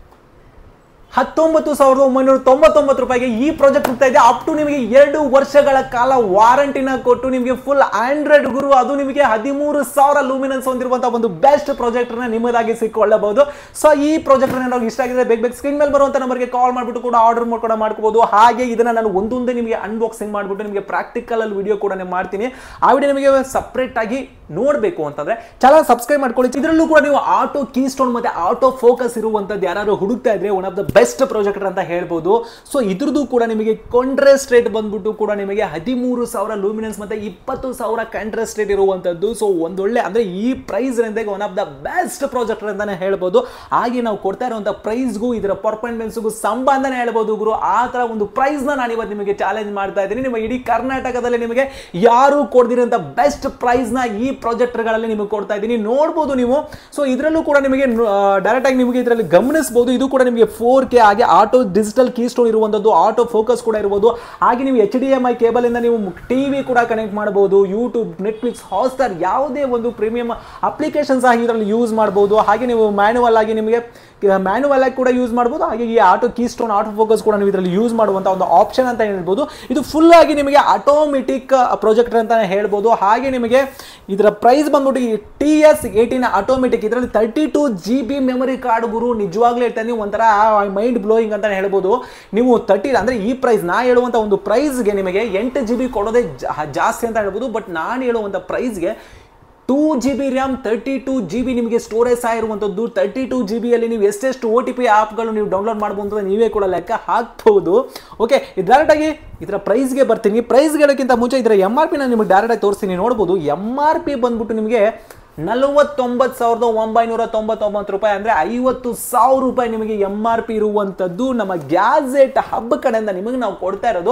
[SPEAKER 1] ಹತ್ತೊಂಬತ್ತು ಸಾವಿರದ ಒಂಬೈನೂರ ತೊಂಬತ್ತೊಂಬತ್ತು ರೂಪಾಯಿಗೆ ಈ ಪ್ರಾಜೆಕ್ಟ್ ಹೋಗ್ತಾ ಇದೆ ಅಪ್ ಟು ನಿಮಗೆ ಎರಡು ವರ್ಷಗಳ ಕಾಲ ವಾರಂಟಿನ ಕೊಟ್ಟು ನಿಮಗೆ ಫುಲ್ ಆಂಡ್ರಾಯ್ಡ್ ಗುರು ಅದು ನಿಮಗೆ ಹದಿಮೂರು ಸಾವಿರ ಲೂಮಿನನ್ಸ್ ಹೊಂದಿರುವಂತಹ ಒಂದು ಬೆಸ್ಟ್ ಪ್ರಾಜೆಕ್ಟರ್ನ ನಿಮ್ಮದಾಗಿ ಸಿಕ್ಕೊಳ್ಳಬಹುದು ಸೊ ಈ ಪ್ರಾಜೆಕ್ಟರ್ ನಾವು ಇಷ್ಟ ಆಗಿದ್ರೆ ಬೇಗ ಬೇಗ ಸ್ಕ್ರೀನ್ ಮೇಲೆ ಬರುವಂತ ನಂಬರ್ಗೆ ಕಾಲ್ ಮಾಡಿಬಿಟ್ಟು ಕೂಡ ಆರ್ಡರ್ ಮಾಡ್ಕೊಂಡು ಮಾಡ್ಕೋಬಹುದು ಹಾಗೆ ಇದನ್ನ ನಾನು ಒಂದೊಂದೇ ನಿಮಗೆ ಅನ್ಬಾಕ್ಸಿಂಗ್ ಮಾಡಿಬಿಟ್ಟು ನಿಮಗೆ ಪ್ರಾಕ್ಟಿಕಲ್ ಅಲ್ಲಿ ವಿಡಿಯೋ ಕೂಡ ನಾನು ಮಾಡ್ತೀನಿ ಆ ವಿಡಿಯೋ ನಿಮಗೆ ಸಪ್ರೇಟ್ ಆಗಿ ನೋಡಬೇಕು ಅಂತಂದ್ರೆ ಚಾನಲ್ ಸಬ್ಸ್ಕ್ರೈಬ್ ಮಾಡ್ಕೊಳ್ಳಿ ಇದರಲ್ಲೂ ಕೂಡ ನೀವು ಆಟೋ ಕೀ ಸ್ಟೋನ್ ಮತ್ತೆ ಆಟೋ ಫೋಕಸ್ ಇರುವಂತದ್ದು ಯಾರು ಹುಡುಕ್ತಾ ಇದ್ರೆ one of the best projector ಅಂತ ಹೇಳ್ಬೋದು ಸೊ ಇದ್ರದ್ದು ಕೂಡ ನಿಮಗೆ ಕಾಂಟ್ರಾಸ್ಟ್ ರೇಟ್ ಬಂದ್ಬಿಟ್ಟು ಕೂಡ ನಿಮಗೆ ಹದಿಮೂರು ಸಾವಿರ ಲೂಮಿನೆನ್ಸ್ ಮತ್ತೆ ಇಪ್ಪತ್ತು ಸಾವಿರ ಕಾಂಟ್ರಾಸ್ಟ್ ರೇಟ್ ಇರುವಂತದ್ದು ಸೊ ಒಂದೊಳ್ಳೆ ಅಂದ್ರೆ ಈ ಪ್ರೈಸ್ ರೇಂಜಿಗೆ one of the best projector ಅಂತಾನೆ ಹೇಳ್ಬೋದು ಹಾಗೆ ನಾವು ಕೊಡ್ತಾ ಇರುವಂತ ಪ್ರೈಸ್ಗೂ ಇದರ ಪರ್ಫಾರ್ಮೆನ್ಸ್ಗೂ ಸಂಬಂಧನೇ ಹೇಳ್ಬೋದು ಗುರು ಆ ತರ ಒಂದು ಪ್ರೈಸ್ ನ ನಾನು ಇವತ್ತು ನಿಮಗೆ ಚಾಲೆಂಜ್ ಮಾಡ್ತಾ ಇದ್ದೀನಿ ನಿಮ್ಮ ಇಡೀ ಕರ್ನಾಟಕದಲ್ಲಿ ನಿಮಗೆ ಯಾರು ಕೊಡ್ದಿರೋಂಥ ಬೆಸ್ಟ್ ಪ್ರೈಸ್ ನ ಈ ಪ್ರಾಜೆಕ್ಟರ್ ಗಳಲ್ಲಿ ನಿಮಗೆ ಕೊಡ್ತಾ ಇದ್ದೀನಿ ನೋಡ್ಬೋದು ನೀವು ಸೊ ಇದರಲ್ಲೂ ಕೂಡ ನಿಮಗೆ ಡೈರೆಕ್ಟ್ ಆಗಿ ನಿಮಗೆ ಇದರಲ್ಲಿ ಗಮನಿಸಬಹುದು ಇದು ಕೂಡ ನಿಮಗೆ ಫೋರ್ ಕೆ ಹಾಗೆ ಆಟೋ ಡಿಜಿಟಲ್ ಕೀ ಸ್ಟೋನ್ ಇರುವಂತದ್ದು ಆಟೋ ಫೋಕಸ್ ಕೂಡ ಇರಬಹುದು ಹಾಗೆ ನೀವು H D M I cable ಇಂದ ನೀವು ಟಿವಿ ಕೂಡ ಕನೆಕ್ಟ್ ಮಾಡಬಹುದು ಯೂಟ್ಯೂಬ್ ನೆಟ್ಫ್ಲಿಕ್ಸ್ ಹಾಟ್ಸ್ಟಾರ್ ಯಾವುದೇ ಒಂದು ಪ್ರೀಮಿಯಂ ಅಪ್ಲಿಕೇಶನ್ ಸಹ ಇದರಲ್ಲಿ ಯೂಸ್ ಮಾಡಬಹುದು ಹಾಗೆ ನೀವು ಮ್ಯಾನುವಲ್ ಆಗಿ ನಿಮಗೆ ಮ್ಯಾನುವಲ್ ಆಗಿ ಕೂಡ ಯೂಸ್ ಮಾಡ್ಬೋದು ಹಾಗೆ ಈ auto keystone auto focus ಕೂಡ ನೀವು ಇದರಲ್ಲಿ ಯೂಸ್ ಮಾಡುವಂತ ಒಂದು ಆಪ್ಷನ್ ಅಂತ ಹೇಳ್ಬೋದು ಇದು ಫುಲ್ ಆಗಿ ನಿಮಗೆ ಆಟೋಮೆಟಿಕ್ ಪ್ರಾಜೆಕ್ಟರ್ ಅಂತ ಹೇಳ್ಬೋದು ಹಾಗೆ ನಿಮಗೆ ಇದರ ಪ್ರೈಸ್ ಬಂದ್ಬಿಟ್ಟು ಟಿ ಎಸ್ ಏಯ್ಟೀನ್ ಆಟೋಮೆಟಿಕ್ ಇದರಲ್ಲಿ thirty two G B memory card ಗುರು ನಿಜವಾಗ್ಲೂ ಹೇಳ್ತಾನೆ ನೀವು ಒಂಥರ ಮೈಂಡ್ ಬ್ಲೋಯಿಂಗ್ ಅಂತ ಹೇಳ್ಬೋದು ನೀವು ತರ್ಟಿ ಅಂದ್ರೆ ಈ ಪ್ರೈಸ್ ನಾ ಹೇಳುವಂತ ಒಂದು ಪ್ರೈಸ್ಗೆ ನಿಮಗೆ ಎಂಟು ಜಿ ಬಿ ಕೊಡೋದೇ ಜಾ- ಜಾಸ್ತಿ ಅಂತ ಹೇಳ್ಬೋದು ಬಟ್ ನಾನು ಹೇಳುವಂತ ಪ್ರೈಸ್ಗೆ two G B RAM thirty two G B ನಿಮಗೆ ಸ್ಟೋರೇಜ್ ಸಹ ಇರುವಂಥದ್ದು ತರ್ಟಿ ಟೂ ಜಿ ಬಿಯಲ್ಲಿ ನೀವು ಎಷ್ಟೆಷ್ಟು ಓ ಟಿ ಪಿ ಆ್ಯಪ್ಗಳು ನೀವು ಡೌನ್ಲೋಡ್ ಮಾಡ್ಬೋದು ಅಂತ ನೀವೇ ಕೂಡ ಲೆಕ್ಕ ಹಾಕ್ಬೋದು ಓಕೆ ಡೈರೆಕ್ಟಾಗಿ ಇದರ ಪ್ರೈಸ್ಗೆ ಬರ್ತೀನಿ ಪ್ರೈಸ್ ಹೇಳೋಕ್ಕಿಂತ ಮುಂಚೆ ಇದರ ಎಮ್ ಆರ್ ಪಿ ನಾನು ನಿಮಗೆ ಡೈರೆಕ್ಟಾಗಿ ತೋರಿಸ್ತೀನಿ ನೋಡ್ಬೋದು ಎಮ್ ಆರ್ ಪಿ ಬಂದ್ಬಿಟ್ಟು ನಿಮಗೆ ನಲವತ್ತೊಂಬತ್ತು ಸಾವಿರದ ಒಂಬೈನೂರ ತೊಂಬತ್ತೊಂಬತ್ತು ರೂಪಾಯಿ ಅಂದರೆ ಐವತ್ತು ಸಾವಿರ ರೂಪಾಯಿ ನಿಮಗೆ ಎಮ್ ಆರ್ ಪಿ ಇರುವಂಥದ್ದು ನಮ್ಮ ಗ್ಯಾಜೆಟ್ ಹಬ್ ಕಡೆಯಿಂದ ನಿಮಗೆ ನಾವು ಕೊಡ್ತಾ ಇರೋದು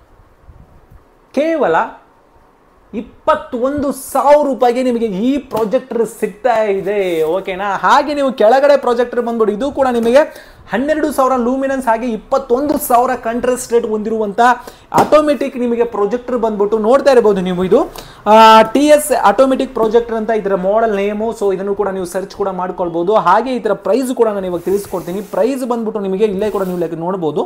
[SPEAKER 1] ಕೇವಲ ಇಪ್ಪತ್ತೊಂದು ಸಾವಿರ ರೂಪಾಯಿಗೆ ನಿಮಗೆ ಈ ಪ್ರಾಜೆಕ್ಟರ್ ಸಿಗ್ತಾ ಇದೆ ಓಕೆನಾ ಹಾಗೆ ನೀವು ಕೆಳಗಡೆ ಪ್ರಾಜೆಕ್ಟರ್ ಬಂದ್ಬಿಟ್ಟು ಇದು ಕೂಡ ನಿಮಗೆ ಹನ್ನೆರಡು ಸಾವಿರ ಲೂಮಿನೆನ್ಸ್ ಹಾಗೆ ಇಪ್ಪತ್ತೊಂದು ಸಾವಿರ ಕಂಟ್ರೆಸ್ಟ್ ರೇಟ್ ಹೊಂದಿರುವಂಥ ಆಟೋಮೆಟಿಕ್ ನಿಮಗೆ ಪ್ರೊಜೆಕ್ಟರ್ ಬಂದ್ಬಿಟ್ಟು ನೋಡ್ತಾ ಇರಬಹುದು ನೀವು ಇದು ಟಿ ಎಸ್ ಆಟೋಮೆಟಿಕ್ ಪ್ರಾಜೆಕ್ಟರ್ ಅಂತ ಇದರ ಮಾಡೆಲ್ ನೇಮು ಸೊ ಇದನ್ನು ಕೂಡ ನೀವು ಸರ್ಚ್ ಕೂಡ ಮಾಡ್ಕೊಳ್ಬಹುದು ಹಾಗೆ ಇದರ ಪ್ರೈಸ್ ಕೂಡ ನಾನು ಇವಾಗ ತಿಳಿಸ್ಕೊಡ್ತೀನಿ ಪ್ರೈಸ್ ಬಂದ್ಬಿಟ್ಟು ನಿಮಗೆ ಇಲ್ಲೇ ಕೂಡ ನೀವು ಲೆಕ್ಕ ನೋಡ್ಬೋದು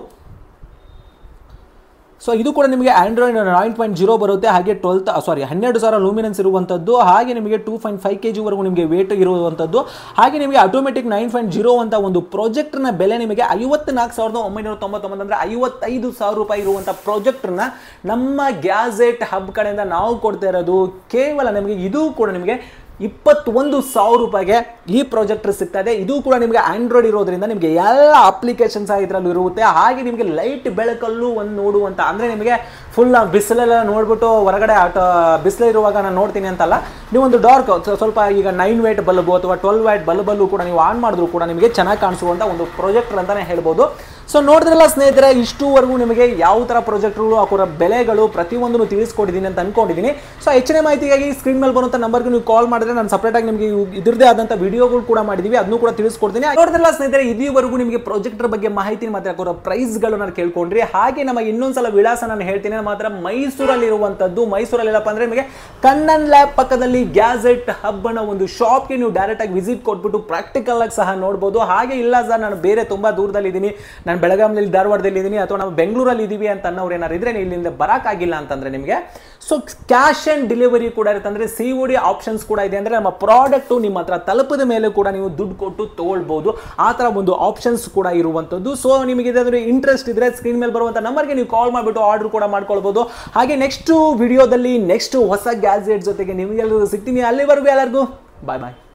[SPEAKER 1] ಸೊ ಇದು ಕೂಡ ನಿಮಗೆ ಆಂಡ್ರಾಯ್ಡ್ ನೈನ್ ಪಾಯಿಂಟ್ ಜೀರೋ ಬರುತ್ತೆ ಹಾಗೆ ಟ್ವೆಲ್ತ್ ಸಾರಿ ಹನ್ನೆರಡು ಸಾವಿರ ಲೂಮಿನೆನ್ಸ್ ಇರುವಂಥದ್ದು ಹಾಗೆ ನಿಮಗೆ ಟೂ ಪಾಯಿಂಟ್ ಫೈವ್ ಕೆ ಜಿವರೆಗೂ ನಿಮಗೆ ವೇಟ್ ಇರುವಂಥದ್ದು ಹಾಗೆ ನಿಮಗೆ ಆಟೋಮೆಟಿಕ್ ನೈನ್ ಪಾಯಿಂಟ್ ಜೀರೋ ಅಂತ ಒಂದು ಪ್ರಾಜೆಕ್ಟ್ನ ಬೆಲೆ ನಿಮಗೆ ಐವತ್ನಾಲ್ಕು ಸಾವಿರದ ಒಂಬೈನೂರ ತೊಂಬತ್ತೊಂಬತ್ತು ಅಂದರೆ ಐವತ್ತೈದು ಸಾವಿರ ರೂಪಾಯಿ ಇರುವಂಥ ಪ್ರಾಜೆಕ್ಟ್ನ ನಮ್ಮ ಗ್ಯಾಜೆಟ್ ಹಬ್ ಕಡೆಯಿಂದ ನಾವು ಕೊಡ್ತಾ ಇರೋದು ಕೇವಲ ನಿಮಗೆ ಇದು ಕೂಡ ನಿಮಗೆ ಇಪ್ಪತ್ತೊಂದು ಸಾವಿರ ರೂಪಾಯಿಗೆ ಈ ಪ್ರಾಜೆಕ್ಟರ್ ಸಿಗ್ತಾ ಇದೆ ಇದು ಕೂಡ ನಿಮಗೆ ಆಂಡ್ರಾಯ್ಡ್ ಇರೋದ್ರಿಂದ ನಿಮಗೆ ಎಲ್ಲ ಅಪ್ಲಿಕೇಶನ್ಸ್ ಇದರಲ್ಲಿ ಇರುತ್ತೆ ಹಾಗೆ ನಿಮಗೆ ಲೈಟ್ ಬೆಳಕಲ್ಲೂ ಒಂದು ನೋಡುವಂತ ಅಂದರೆ ನಿಮಗೆ ಫುಲ್ ಬಿಸಿಲೆಲ್ಲ ನೋಡ್ಬಿಟ್ಟು ಹೊರಗಡೆ ಆಟ ಬಿಸಿಲಿರುವಾಗ ನಾನು ನೋಡ್ತೀನಿ ಅಂತಲ್ಲ ನೀವು ಒಂದು ಡಾರ್ಕ್ ಸ್ವಲ್ಪ ಈಗ ನೈನ್ ವೈಟ್ ಬಲ್ಬು ಅಥವಾ ಟ್ವೆಲ್ ವೈಟ್ ಬಲ್ಬಲ್ಲೂ ಕೂಡ ನೀವು ಆನ್ ಮಾಡಿದ್ರು ಕೂಡ ನಿಮಗೆ ಚೆನ್ನಾಗಿ ಕಾಣಿಸುವಂಥ ಒಂದು ಪ್ರಾಜೆಕ್ಟರ್ ಅಂತಲೇ ಹೇಳ್ಬೋದು ಸೊ ನೋಡಿದ್ರಲ್ಲ ಸ್ನೇಹಿತರೆ ಇಷ್ಟುವರೆಗೂ ನಿಮಗೆ ಯಾವ ಥರ ಪ್ರಾಜೆಕ್ಟ್ಗಳು ಅವರ ಬೆಲೆಗಳು ಪ್ರತಿಯೊಂದನ್ನು ತಿಳಿಸ್ಕೊಟ್ಟಿದ್ದೀನಿ ಅಂತ ಅನ್ಕೊಂಡಿದ್ದೀನಿ ಸೊ ಹೆಚ್ಚಿನ ಮಾಹಿತಿಗಾಗಿ ಸ್ಕ್ರೀನ್ ಮೇಲೆ ಬರುವಂಥ ನಂಬರ್ಗೆ ನೀವು ಕಾಲ್ ಮಾಡಿದ್ರೆ ನಾನು ಸಪ್ರೇಟ್ ಆಗಿ ನಿಮಗೆ ಇದ್ರದ್ದೇ ಆದಂಥ ವಿಡಿಯೋಗಳು ಕೂಡ ಮಾಡಿದೀವಿ ಅದನ್ನು ಕೂಡ ತಿಳಿಸ್ಕೊಡ್ತೀನಿ ನೋಡಿದ್ರಲ್ಲ ಸ್ನೇಹಿತರೆ ಇದುವರೆಗೂ ನಿಮಗೆ ಪ್ರಾಜೆಕ್ಟರ್ ಬಗ್ಗೆ ಮಾಹಿತಿ ಮತ್ತೆ ಅವರ ಪ್ರೈಸ್ಗಳು ನಾನು ಕೇಳ್ಕೊಂಡ್ರಿ ಹಾಗೆ ನಮಗೆ ಇನ್ನೊಂದ್ಸಲ ವಿಳಾಸ ನಾನು ಹೇಳ್ತೀನಿ ಮಾತ್ರ ಮೈಸೂರಲ್ಲಿ ಇರುವಂಥದ್ದು ಮೈಸೂರಲ್ಲಿ ಎಲ್ಲಪ್ಪ ಅಂದ್ರೆ ನಿಮಗೆ ಕಣ್ಣನ್ ಲ್ಯಾಬ್ ಪಕ್ಕದಲ್ಲಿ ಗ್ಯಾಜೆಟ್ ಹಬ್ ಅನ್ನೋ ಒಂದು ಶಾಪ್ಗೆ ನೀವು ಡೈರೆಕ್ಟ್ ಆಗಿ ವಿಸಿಟ್ ಕೊಟ್ಬಿಟ್ಟು ಪ್ರಾಕ್ಟಿಕಲ್ ಆಗಿ ಸಹ ನೋಡ್ಬೋದು ಹಾಗೆ ಇಲ್ಲ ಸರ್ ನಾನು ಬೇರೆ ತುಂಬಾ ದೂರದಲ್ಲಿ ಇದ್ದೀನಿ ನಾನು ನಾನು ಬೆಳಗಾವಿಯಲ್ಲಿ ಧಾರವಾಡದಲ್ಲಿ ಇದ್ದೀನಿ ಅಥವಾ ನಾವು ಬೆಂಗಳೂರಲ್ಲಿ ಇದ್ದೀವಿ ಅಂತ ಅನ್ನೋರು ಏನಾರು ಇದ್ರೆ ನೀವು ಇಲ್ಲಿಂದ ಬರೋಕ್ಕಾಗಿಲ್ಲ ಅಂತಂದ್ರೆ ನಿಮಗೆ ಸೊ ಕ್ಯಾಶ್ ಆ್ಯಂಡ್ ಡೆಲಿವರಿ ಕೂಡ ಇರುತ್ತೆ ಅಂದರೆ ಸಿ ಒ ಡಿ ಆಪ್ಷನ್ಸ್ ಕೂಡ ಇದೆ ಅಂದರೆ ನಮ್ಮ ಪ್ರಾಡಕ್ಟು ನಿಮ್ಮ ಹತ್ರ ತಲುಪಿದ ಮೇಲೆ ಕೂಡ ನೀವು ದುಡ್ಡು ಕೊಟ್ಟು ತೊಗೊಳ್ಬೋದು ಆ ಥರ ಒಂದು ಆಪ್ಷನ್ಸ್ ಕೂಡ ಇರುವಂಥದ್ದು ಸೊ ನಿಮಗೆ ಇದಾದ್ರೆ ಇಂಟ್ರೆಸ್ಟ್ ಇದ್ರೆ ಸ್ಕ್ರೀನ್ ಮೇಲೆ ಬರುವಂಥ ನಂಬರ್ಗೆ ನೀವು ಕಾಲ್ ಮಾಡಿಬಿಟ್ಟು ಆರ್ಡರ್ ಕೂಡ ಮಾಡ್ಕೊಳ್ಬೋದು ಹಾಗೆ ನೆಕ್ಸ್ಟ್ ವಿಡಿಯೋದಲ್ಲಿ ನೆಕ್ಸ್ಟ್ ಹೊಸ ಗ್ಯಾಜೆಟ್ ಜೊತೆಗೆ ನಿಮಗೆಲ್ಲರೂ ಸಿಗ್ತೀನಿ ಅಲ್ಲಿವರೆಗೂ ಎಲ್ಲರಿಗೂ ಬಾಯ್ ಬಾಯ್